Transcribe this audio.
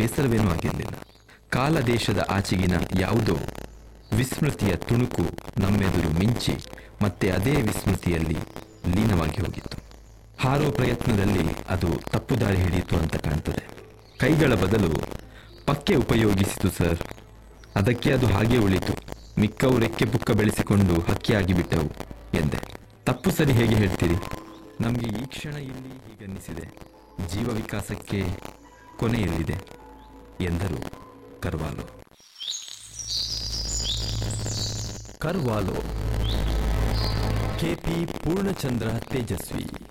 ಬೇಸರವೇನೂ ಆಗಿರಲಿಲ್ಲ ಕಾಲ ದೇಶದ ಆಚೆಗಿನ ಯಾವುದೋ ವಿಸ್ಮೃತಿಯ ತುಣುಕು ನಮ್ಮೆದುರು ಮಿಂಚಿ ಮತ್ತೆ ಅದೇ ವಿಸ್ಮೃತಿಯಲ್ಲಿ ಲೀನವಾಗಿ ಹೋಗಿತ್ತು ಹಾರೋ ಪ್ರಯತ್ನದಲ್ಲಿ ಅದು ತಪ್ಪು ದಾರಿ ಹಿಡಿಯಿತು ಅಂತ ಕಾಣ್ತದೆ ಕೈಗಳ ಬದಲು ಪಕ್ಕೆ ಉಪಯೋಗಿಸಿತು ಸರ್ ಅದಕ್ಕೆ ಅದು ಹಾಗೆ ಉಳಿತು ಮಿಕ್ಕವು ರೆಕ್ಕೆ ಪುಕ್ಕ ಬೆಳೆಸಿಕೊಂಡು ಹಕ್ಕಿಯಾಗಿ ಬಿಟ್ಟವು ಎಂದೆ ತಪ್ಪು ಸರಿ ಹೇಗೆ ಹೇಳ್ತೀರಿ ನಮಗೆ ಈ ಕ್ಷಣ ಇಲ್ಲಿ ಹೀಗನ್ನಿಸಿದೆ ಜೀವ ವಿಕಾಸಕ್ಕೆ ಕೊನೆ ಎಲ್ಲಿದೆ ಎಂದರು ಕರ್ವಾಲೋ ಕರ್ವಾಲೋ ಕೆಪಿ ಪೂರ್ಣಚಂದ್ರ ತೇಜಸ್ವಿ